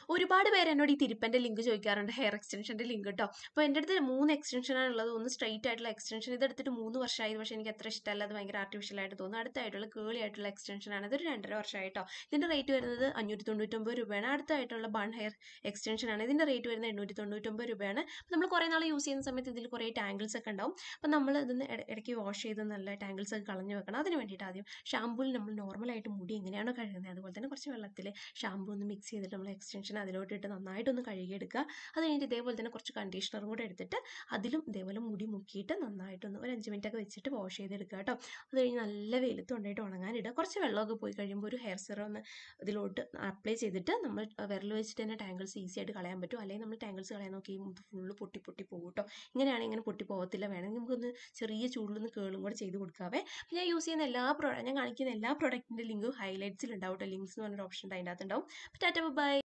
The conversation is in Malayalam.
ഒരുപാട് പേര് എന്നോട് ഈ തിരുപ്പൻ്റെ ലിങ്ക് ചോദിക്കാറുണ്ട് ഹെയർ എക്സ്റ്റൻഷൻ്റെ ലിങ്ക് കേട്ടോ അപ്പോൾ എൻ്റെ അടുത്ത് മൂന്ന് എക്സ്റ്റൻഷനാണ് ഉള്ളത് ഒന്ന് സ്ട്രൈറ്റ് ആയിട്ടുള്ള എക്സ്റ്റൻഷൻ ഇതെടുത്തിട്ട് മൂന്ന് വർഷമായി പക്ഷേ എനിക്ക് അത്ര ഇഷ്ടമല്ല അത് ഭയങ്കര ആർട്ടിഫിഷ്യൽ ആയിട്ട് തോന്നുന്നു അടുത്തായിട്ടുള്ള കേളി ആയിട്ടുള്ള എക്സ്റ്റൻഷനാണ് ഇതൊരു രണ്ടര വർഷമായിട്ടോ ഇതിൻ്റെ റേറ്റ് വരുന്നത് അഞ്ഞൂറ്റി തൊണ്ണൂറ്റൊമ്പത് രൂപയാണ് അടുത്തായിട്ടുള്ള ബൺ ഹെയർ എക്സ്റ്റൻഷനാണ് ഇതിൻ്റെ റേറ്റ് വരുന്നത് എണ്ണൂറ്റി തൊണ്ണൂറ്റൊമ്പത് രൂപയാണ് അപ്പോൾ നമ്മൾ കുറേ നാൾ യൂസ് ചെയ്യുന്ന സമയത്ത് ഇതിൽ കുറേ ടാങ്കിൾസ് ഒക്കെ ഉണ്ടാവും അപ്പോൾ നമ്മൾ ഇതൊന്ന് ഇട- ഇടയ്ക്ക് വാഷ് ചെയ്ത് നല്ല ടാങ്കിൾസ് ഒക്കെ കളഞ്ഞു വെക്കണം അതിന് വേണ്ടിയിട്ട് ആദ്യം ഷാമ്പൂവിൽ നമ്മൾ നോർമലായിട്ട് മുടി എങ്ങനെയാണോ കഴുകുന്നത് അതുപോലെ തന്നെ കുറച്ച് വെള്ളത്തിൽ ഷാമ്പൂ ഒന്ന് മിക്സ് ചെയ്തിട്ട് നമ്മൾ എക്സ്റ്റൻഷൻ അതിലോട്ട് ഇട്ട് നന്നായിട്ടൊന്ന് കഴുകിയെടുക്കുക അത് കഴിഞ്ഞിട്ട് ഇതേപോലെ തന്നെ കുറച്ച് കണ്ടീഷണറും കൂടെ എടുത്തിട്ട് അതിലും ഇതേപോലെ മുടി മുക്കിയിട്ട് നന്നായിട്ടൊന്ന് ഒരു അഞ്ച് മിനിറ്റ് ഒക്കെ വെച്ചിട്ട് വാഷ് ചെയ്തെടുക്കുക കേട്ടോ അത് കഴിഞ്ഞ് നല്ല വെയിലത്ത് കൊണ്ടായിട്ട് ഉണങ്ങാനിടുക കുറച്ച് വെള്ളമൊക്കെ പോയി കഴിയുമ്പോൾ ഒരു ഹെയർ സിറം ഒന്ന് ഇതിലോട്ട് അപ്ലൈ ചെയ്തിട്ട് നമ്മൾ വിരൽ വെച്ചിട്ട് തന്നെ ടാങ്കിൾസ് ഈസി ആയിട്ട് കളയാൻ പറ്റും അല്ലെങ്കിൽ നമ്മൾ ടാങ്കിൾസ് കളയാൻ നോക്കി ഫുള്ള് പൊട്ടി പൊട്ടി പോകും കേട്ടോ ഇങ്ങനെയാണെങ്കിൽ ഇങ്ങനെ പൊട്ടി പോകത്തില്ല വേണമെങ്കിൽ നമുക്കൊന്ന് ചെറിയ ചൂടിലൊന്ന് കേളും കൂടെ ചെയ്ത് കൊടുക്കാവേ അപ്പോൾ ഞാൻ യൂസ് ചെയ്യുന്ന എല്ലാ പ്രൊഡക്റ്റ് ഞാൻ കാണിക്കുന്ന എല്ലാ പ്രൊഡക്റ്റിൻ്റെ ലിങ്കും ഹൈലൈറ്റ്സിൽ ഉണ്ടാവും കേട്ടോ ലിങ്ക്സ് എന്ന് പറഞ്ഞൊരു ഓപ്ഷൻ ഉണ്ട് അതിൻ്റെ അകത്ത് ഉണ്ടാവും ടാറ്റ ബൈ